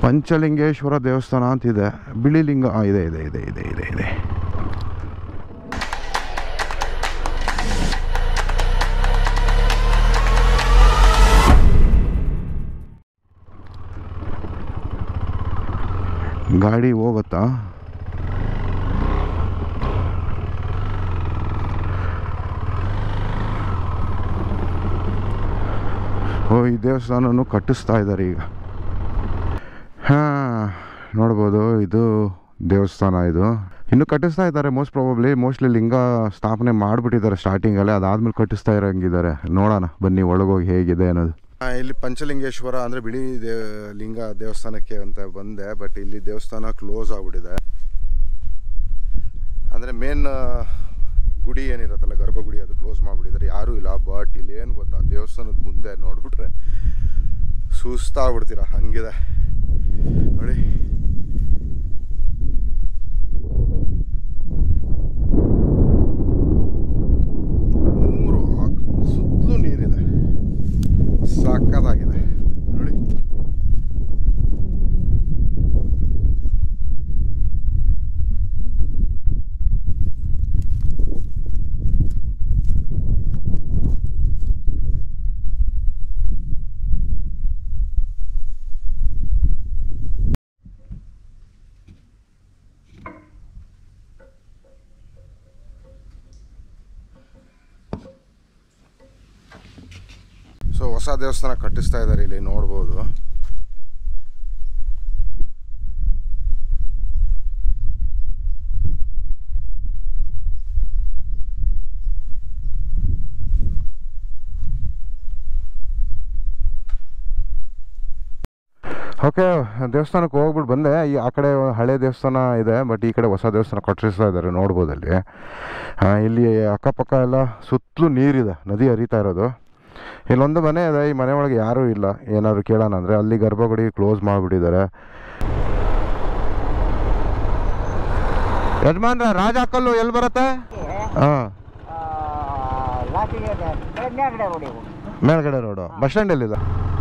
ಪಂಚಲಿಂಗೇಶ್ವರ ದೇವಸ್ಥಾನ ಅಂತಿದೆ ಬಿಳಿ ಲಿಂಗ ಆ, ಇದೆ ಇದೆ ಇದೆ ಇದೆ ಇದೆ ಇದೆ ಗಾಡಿ ಹೋಗುತ್ತಾ ಓ ಈ ದೇವಸ್ಥಾನನೂ ಕಟ್ಟಿಸ್ತಾ ಇದ್ದಾರೆ ಈಗ ಹಾಂ ನೋಡ್ಬೋದು ಇದು ದೇವಸ್ಥಾನ ಇದು ಇನ್ನು ಕಟ್ಟಿಸ್ತಾ ಇದ್ದಾರೆ ಮೋಸ್ಟ್ ಪ್ರಾಬಬ್ಲಿ ಮೋಸ್ಟ್ಲಿ ಲಿಂಗ ಸ್ಥಾಪನೆ ಮಾಡಿಬಿಟ್ಟಿದ್ದಾರೆ ಸ್ಟಾರ್ಟಿಂಗಲ್ಲೇ ಅದಾದ್ಮೇಲೆ ಕಟ್ಟಿಸ್ತಾ ಇರೋಂಗಿದ್ದಾರೆ ನೋಡೋಣ ಬನ್ನಿ ಒಳಗೋಗಿ ಹೇಗಿದೆ ಅನ್ನೋದು ಇಲ್ಲಿ ಪಂಚಲಿಂಗೇಶ್ವರ ಅಂದರೆ ಬಿಳಿ ದೇ ಲಿಂಗ ದೇವಸ್ಥಾನಕ್ಕೆ ಅಂತ ಬಂದೆ ಬಟ್ ಇಲ್ಲಿ ದೇವಸ್ಥಾನ ಕ್ಲೋಸ್ ಆಗಿಬಿಟ್ಟಿದೆ ಅಂದರೆ ಮೇನ್ ಗುಡಿ ಏನಿರುತ್ತಲ್ಲ ಗರ್ಭಗುಡಿ ಅದು ಕ್ಲೋಸ್ ಮಾಡಿಬಿಟ್ಟಿದ್ದಾರೆ ಯಾರೂ ಇಲ್ಲ ಬಟ್ ಇಲ್ಲಿ ಏನು ಗೊತ್ತಾ ದೇವಸ್ಥಾನದ ಮುಂದೆ ನೋಡ್ಬಿಟ್ರೆ ಸುಸ್ತಾಗ್ಬಿಡ್ತೀರ ಹಂಗಿದೆ ನೋಡಿ ಮೂರು ಸುತ್ತಲೂ ನೀರಿದೆ ಸಕ್ಕತ್ತಾಗಿದೆ ನೋಡಿ ಸೊ ಹೊಸ ದೇವಸ್ಥಾನ ಕಟ್ಟಿಸ್ತಾ ಇದ್ದಾರೆ ಇಲ್ಲಿ ನೋಡ್ಬೋದು ಓಕೆ ದೇವಸ್ಥಾನಕ್ಕೆ ಹೋಗ್ಬಿಟ್ಟು ಬಂದೆ ಈ ಆ ಕಡೆ ಹಳೆ ದೇವಸ್ಥಾನ ಇದೆ ಬಟ್ ಈ ಕಡೆ ಹೊಸ ದೇವಸ್ಥಾನ ಕಟ್ಟಿಸ್ತಾ ಇದ್ದಾರೆ ನೋಡ್ಬೋದು ಅಲ್ಲಿ ಆ, ಇಲ್ಲಿ ಅಕ್ಕಪಕ್ಕ ಎಲ್ಲ ಸುತ್ತಲೂ ನೀರಿದೆ ನದಿ ಹರಿತಾ ಇರೋದು ಇಲ್ಲೊಂದು ಮನೆ ಇದೆ ಈ ಮನೆ ಒಳಗೆ ಯಾರೂ ಇಲ್ಲ ಏನಾದ್ರು ಕೇಳೋಣ ಅಂದರೆ ಅಲ್ಲಿ ಗರ್ಭಗುಡಿ ಕ್ಲೋಸ್ ಮಾಡಿಬಿಟ್ಟಿದ್ದಾರೆ ಯಜಮಾನ್ರ ರಾಜ ಕಲ್ಲು ಎಲ್ಲಿ ಬರುತ್ತೆ ಹಾಂ ಲಾಟಿಗೆ ಮೇಲ್ಗಡೆ ರೋಡಿ ಮೇಲ್ಗಡೆ ರೋಡು ಬಸ್ ಸ್ಟ್ಯಾಂಡ್ ಎಲ್ಲಿದೆ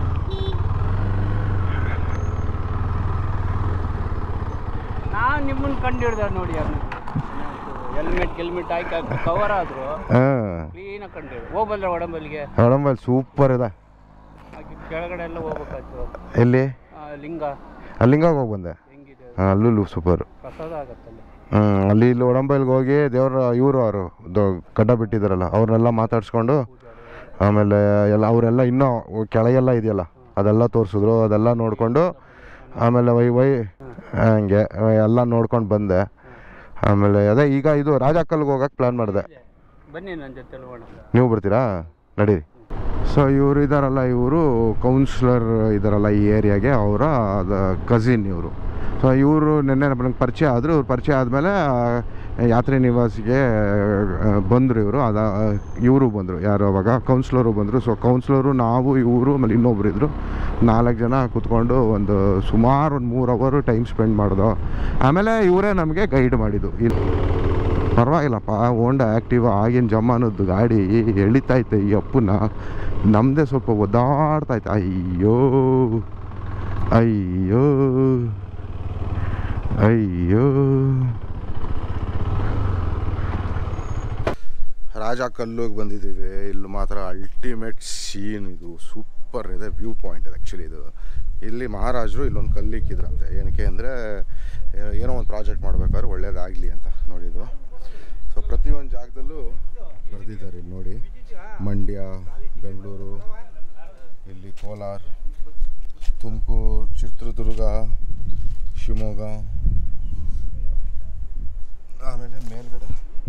ನಾನು ನಿಮ್ಮನ್ನ ಕಂಡು ಹಿಡ್ದ ನೋಡಿ ಅದನ್ನ ಹೆಲ್ಮೆಟ್ ಗಿಲ್ಮೆಟ್ ಹಾಕಿ ಕವರ್ ಆದ್ರು ಹಾಂ ಕ್ಲೀನಾಗಿ ಕಂಡು ಹಿಡ್ದು ಹೋಗ್ಬಲ್ಲ ಒಡಂಬಲ್ಲಿಗೆ ಒಡಂಬಲ್ಲಿ ಸೂಪರ್ ಇದೆ ಹಾಗೆ ಕೆಳಗಡೆ ಎಲ್ಲ ಹೋಗ್ಬೇಕಾಯ್ತು ಎಲ್ಲಿ ಆ, ಲಿಂಗ ಅಲ್ಲಿಂಗಾಗ ಹೋಗಿ ಬಂದೆ ಹೆಂಗಿದೆ ಹಾಂ ಅಲ್ಲೂ ಸೂಪರ್ ಪ್ರಸಾದ ಆಗತ್ತಲ್ಲಿ ಹ್ಞೂ ಅಲ್ಲಿ ಇಲ್ಲಿ ಒಡಂಬೈಲ್ಗೆ ಹೋಗಿ ದೇವ್ರ ಇವರು ಅವರು ಗಡ್ಡ ಬಿಟ್ಟಿದ್ದಾರಲ್ಲ ಅವ್ರನ್ನೆಲ್ಲ ಮಾತಾಡ್ಸ್ಕೊಂಡು ಆಮೇಲೆ ಎಲ್ಲ ಅವರೆಲ್ಲ ಇನ್ನೂ ಕೆಳಗೆಲ್ಲ ಇದೆಯಲ್ಲ ಅದೆಲ್ಲ ತೋರಿಸಿದ್ರು ಅದೆಲ್ಲ ನೋಡಿಕೊಂಡು ಆಮೇಲೆ ವೈ ವೈ ಹಂಗೆ ಎಲ್ಲ ನೋಡ್ಕೊಂಡು ಬಂದೆ ಆಮೇಲೆ ಅದೇ ಈಗ ಇದು ರಾಜಕ್ಕಲ್ಗೆ ಹೋಗಕ್ಕೆ ಪ್ಲ್ಯಾನ್ ಮಾಡಿದೆ ಬನ್ನಿ ನನ್ನ ಜೊತೆ ಹೋಗೋಣ ನೀವು ಬರ್ತೀರಾ ನಡೀರಿ ಸೊ ಇವರು ಇದ್ದಾರಲ್ಲ ಇವರು ಕೌನ್ಸಿಲರ್ ಇದ್ದಾರಲ್ಲ ಈ ಏರಿಯಾಗೆ ಅವರ ಕಸಿನ್ ಇವರು ಸೊ ಇವರು ನಿನ್ನೆ ನನಗೆ ಪರಿಚಯ ಆದರು ಇವ್ರು ಪರಿಚಯ ಆದಮೇಲೆ ಯಾತ್ರೆ ನಿವಾಸಿಗೆ ಬಂದರು ಇವರು ಅದ ಇವರು ಬಂದರು ಯಾರು ಅವಾಗ ಕೌನ್ಸಿಲರು ಬಂದರು ಸೊ ಕೌನ್ಸಿಲರು ನಾವು ಇವರು ಆಮೇಲೆ ಇನ್ನೊಬ್ರು ಇದ್ದರು ನಾಲ್ಕು ಜನ ಕೂತ್ಕೊಂಡು ಒಂದು ಸುಮಾರು ಒಂದು ಮೂರು ಅವರು ಟೈಮ್ ಸ್ಪೆಂಡ್ ಮಾಡಿದೋ ಆಮೇಲೆ ಇವರೇ ನಮಗೆ ಗೈಡ್ ಮಾಡಿದ್ದು ಇಲ್ಲಿ ಪರವಾಗಿಲ್ಲಪ್ಪ ಹೋಂಡಾ ಆ್ಯಕ್ಟಿವ್ ಆಗಿನ ಜಮಾನದ್ದು ಗಾಡಿ ಎಳಿತೈತೆ ಈ ಅಪ್ಪನ ನಮ್ಮದೇ ಸ್ವಲ್ಪ ಒದ್ದಾಡ್ತೈತೆ ಅಯ್ಯೋ ಅಯ್ಯೋ ಅಯ್ಯೋ ರಾಜ ಕಲ್ಲುಗೆ ಬಂದಿದ್ದೀವಿ ಇಲ್ಲಿ ಮಾತ್ರ ಅಲ್ಟಿಮೇಟ್ ಸೀನ್ ಇದು ಸೂಪರ್ ಇದೆ ವ್ಯೂ ಪಾಯಿಂಟ್ ಇದೆ ಆ್ಯಕ್ಚುಲಿ ಇದು ಇಲ್ಲಿ ಮಹಾರಾಜರು ಇಲ್ಲೊಂದು ಕಲ್ಲು ಇಕ್ಕಿದ್ರಂತೆ ಏನಕ್ಕೆ ಅಂದರೆ ಏನೋ ಒಂದು ಪ್ರಾಜೆಕ್ಟ್ ಮಾಡ್ಬೇಕಾದ್ರೆ ಒಳ್ಳೇದಾಗಲಿ ಅಂತ ನೋಡಿದ್ದು ಸೊ ಪ್ರತಿಯೊಂದು ಜಾಗದಲ್ಲೂ ಬರೆದಿದ್ದಾರೆ ಇಲ್ಲಿ ನೋಡಿ ಮಂಡ್ಯ ಬೆಂಗಳೂರು ಇಲ್ಲಿ ಕೋಲಾರ ತುಮಕೂರು ಚಿತ್ರದುರ್ಗ ಶಿವಮೊಗ್ಗ ಆಮೇಲೆ ಮೇಲ್ಗಡೆ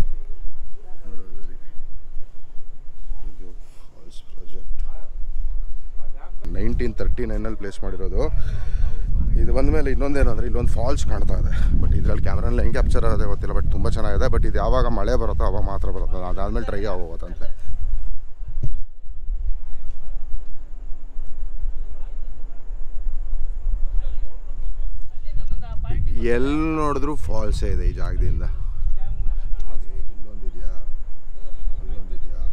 ಇದು ಫಾಲ್ಸ್ ಪ್ರಾಜೆಕ್ಟ್ ನೈನ್ಟೀನ್ ತರ್ಟಿ ನೈನಲ್ಲಿ ಪ್ಲೇಸ್ ಮಾಡಿರೋದು ಇದು ಬಂದಮೇಲೆ ಇನ್ನೊಂದೇನಂದರೆ ಇಲ್ಲೊಂದು ಫಾಲ್ಸ್ ಕಾಣ್ತಾ ಇದೆ ಬಟ್ ಇದರಲ್ಲಿ ಕ್ಯಾಮ್ರಲ್ಲಿ ಹೆಂಗೆ ಕ್ಯಾಪ್ಚರ್ ಆಗೋದೇ ಗೊತ್ತಿಲ್ಲ ಬಟ್ ತುಂಬ ಚೆನ್ನಾಗಿದೆ ಬಟ್ ಇದು ಯಾವಾಗ ಮಳೆ ಬರುತ್ತೋ ಅವಾಗ ಮಾತ್ರ ಬರುತ್ತೆ ಅದಾದಮೇಲೆ ಟ್ರೈ ಆಗೋಗುತ್ತಂತೆ ಎಲ್ಲಿ ನೋಡಿದ್ರು ಫಾಲ್ಸೇ ಇದೆ ಈ ಜಾಗದಿಂದ ಅದೇ ಇಲ್ಲೊಂದಿದೆಯಾ ಅಲ್ಲೊಂದಿದೆಯಾ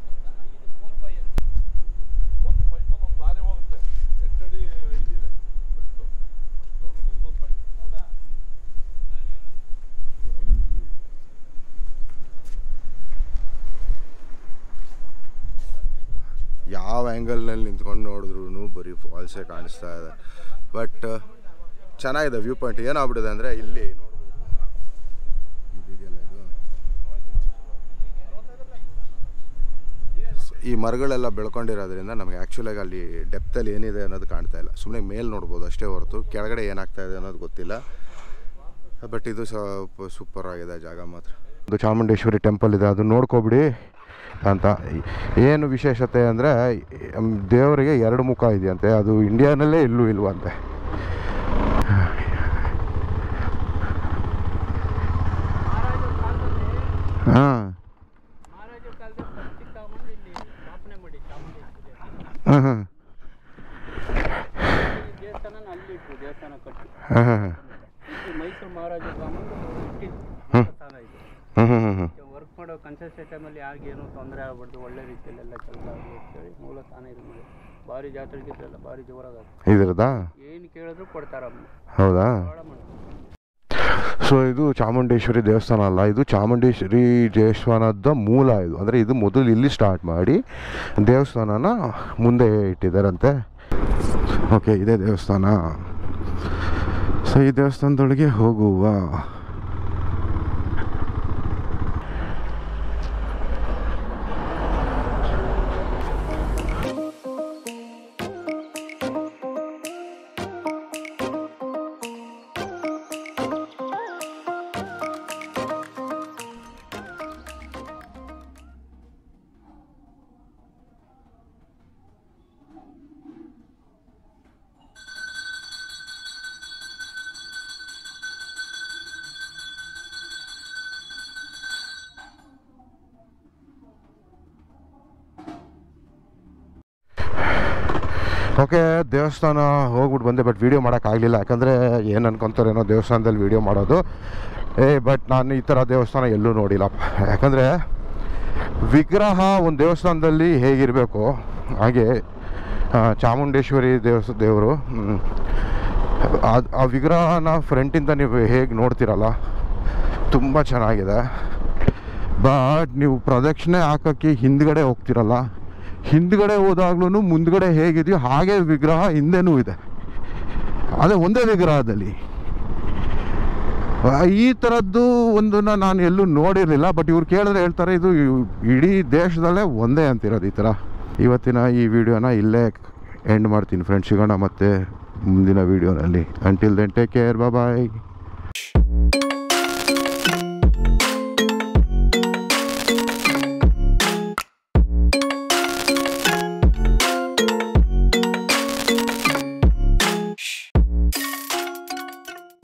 ಆ್ಯಂಗಲ್ನಲ್ಲಿ ನಿಂತ್ಕೊಂಡು ನೋಡಿದ್ರು ಬರೀ ಫಾಲ್ಸೇ ಕಾಣಿಸ್ತಾ ಇದೆ ಬಟ್ ಚೆನ್ನಾಗಿದೆ ವ್ಯೂ ಪಾಯಿಂಟ್ ಏನಾಗ್ಬಿಟ್ಟಿದೆ ಅಂದರೆ ಇಲ್ಲಿ ನೋಡ್ಬೋದು ಇದಿದೆಯಲ್ಲ ಇದು ಸ್- ಈ ಮರಗಳೆಲ್ಲ ಬೆಳ್ಕೊಂಡಿರೋದ್ರಿಂದ ನಮಗೆ ಆ್ಯಕ್ಚುಲಾಗಿ ಅಲ್ಲಿ ಡೆಪ್ತಲ್ಲಿ ಏನಿದೆ ಅನ್ನೋದು ಕಾಣ್ತಾ ಇಲ್ಲ ಸುಮ್ಮನೆ ಮೇಲೆ ನೋಡ್ಬೋದು ಅಷ್ಟೇ ಹೊರತು ಕೆಳಗಡೆ ಏನಾಗ್ತಾ ಇದೆ ಅನ್ನೋದು ಗೊತ್ತಿಲ್ಲ ಬಟ್ ಇದು ಸ್ವಲ್ಪ ಸೂಪರ್ ಆಗಿದೆ ಜಾಗ ಮಾತ್ರ ಒಂದು ಚಾಮುಂಡೇಶ್ವರಿ ಟೆಂಪಲ್ ಇದೆ ಅದು ನೋಡ್ಕೊಬಿಡಿ ಅಂತ ಏನು ವಿಶೇಷತೆ ಅಂದರೆ ದೇವರಿಗೆ ಎರಡು ಮುಖ ಇದೆಯಂತೆ ಅದು ಇಂಡಿಯಾನಲ್ಲೇ ಎಲ್ಲೂ ಇಲ್ವಂತೆ ಹಾಂ ಮಹಾರಾಜರ ಕಾಲದಲ್ಲಿ ಪತ್ತಿ ತಗೊಂಡು ಇಲ್ಲಿ ಸ್ಥಾಪನೆ ಮಾಡಿ ಚಾಮುಂಡೇಶ್ವರಿ ಹಾಂ ಹಾಂ ಈ ದೇವಸ್ಥಾನ ಅಲ್ಲಿ ಇಟ್ಟು ದೇವಸ್ಥಾನ ಕಟ್ಟಿ ಹಾಂ ಹಾಂ ಇಲ್ಲಿ ಮೈಸೂರು ಮಹಾರಾಜರು ತಗೊಂಡು ಇಟ್ಟಿದ್ದು ಹ್ಮ್. ಸ್ಥಾನ ಇದು ಹ್ಞೂ ಹ್ಞೂ ಹ್ಞೂ ವರ್ಕ್ ಮಾಡೋ ಕನ್ಸಲ್ಟೇಷನ್ ಟೈಮಲ್ಲಿ ಯಾರಿಗೇನು ತೊಂದರೆ ಆಗ್ಬಾರ್ದು ಒಳ್ಳೆ ರೀತಿಯಲ್ಲೆಲ್ಲ ಕೆಲಸ ಆಗಲಿ ಅಂತೇಳಿ ಮೂಲ ಸ್ಥಾನ ಇದು ಮಾಡಿ ಭಾರಿ ಜಾತ್ರೆ ಗೀತ್ರೆ ಎಲ್ಲ ಭಾರಿ ಜೋರಾಗ ಇದ್ರದಾ ಏನು ಕೇಳಿದ್ರು ಕೊಡ್ತಾರಮ್ಮ ಹೌದಾ ಭಾಳ ಮಾಡ್ತಾರೆ ಸೊ ಇದು ಚಾಮುಂಡೇಶ್ವರಿ ದೇವಸ್ಥಾನ ಅಲ್ಲ ಇದು ಚಾಮುಂಡೇಶ್ವರಿ ದೇವಸ್ಥಾನದ ಮೂಲ ಇದು ಅಂದರೆ ಇದು ಮೊದಲು ಇಲ್ಲಿ ಸ್ಟಾರ್ಟ್ ಮಾಡಿ ದೇವಸ್ಥಾನನ ಮುಂದೆ ಇಟ್ಟಿದ್ದಾರಂತೆ ಓಕೆ ಇದೇ ದೇವಸ್ಥಾನ ಸೊ ಈ ದೇವಸ್ಥಾನದೊಳಗೆ ಹೋಗುವ ಓಕೆ ದೇವಸ್ಥಾನ ಹೋಗ್ಬಿಟ್ಟು ಬಂದೆ ಬಟ್ ವೀಡಿಯೋ ಮಾಡೋಕ್ಕಾಗಲಿಲ್ಲ ಯಾಕಂದರೆ ಏನು ಅನ್ಕೊತಾರೇನೋ ದೇವಸ್ಥಾನದಲ್ಲಿ ವೀಡಿಯೋ ಮಾಡೋದು ಏ ಬಟ್ ನಾನು ಈ ಥರ ದೇವಸ್ಥಾನ ಎಲ್ಲೂ ನೋಡಿಲ್ಲ ಯಾಕಂದರೆ ವಿಗ್ರಹ ಒಂದು ದೇವಸ್ಥಾನದಲ್ಲಿ ಹೇಗಿರಬೇಕು ಹಾಗೆ ಆ, ಚಾಮುಂಡೇಶ್ವರಿ ದೇವಸ್ ದೇವರು ಹ್ಮ್, ಆ- ಆ ವಿಗ್ರಹನ ಫ್ರಂಟಿಂದ ನೀವು ಹೇಗೆ ನೋಡ್ತೀರಲ್ಲ ತುಂಬ ಚೆನ್ನಾಗಿದೆ ಬಟ್ ನೀವು ಪ್ರದಕ್ಷಿಣೆ ಹಾಕೋಕ್ಕೆ ಹಿಂದ್ಗಡೆ ಹೋಗ್ತಿರಲ್ಲ ಹಿಂದ್ಗಡೆ ಹೋದಾಗ್ಲೂ ಮುಂದ್ಗಡೆ ಹೇಗಿದೆಯೋ ಹಾಗೆ ವಿಗ್ರಹ ಹಿಂದೆನೂ ಇದೆ ಅದೇ ಒಂದೇ ವಿಗ್ರಹದಲ್ಲಿ ಆ, ಈ ಥರದ್ದು ಒಂದನ್ನ ನಾನು ಎಲ್ಲೂ ನೋಡಿರಲಿಲ್ಲ ಬಟ್ ಇವ್ರು ಕೇಳಿದ್ರೆ ಹೇಳ್ತಾರೆ ಇದು ಇವ್- ಇಡೀ ದೇಶದಲ್ಲೇ ಒಂದೇ ಅಂತಿರೋದು ಈ ಥರ ಇವತ್ತಿನ ಈ ವಿಡಿಯೋನ ಇಲ್ಲೇ ಎಂಡ್ ಮಾಡ್ತೀನಿ ಫ್ರೆಂಡ್ಸ್ ಸಿಗೋಣ ಮತ್ತೆ ಮುಂದಿನ ವಿಡಿಯೋನಲ್ಲಿ ಅಂಟಿಲ್ ದೆನ್ ಟೇಕ್ ಕೇರ್ ಬಾಯ್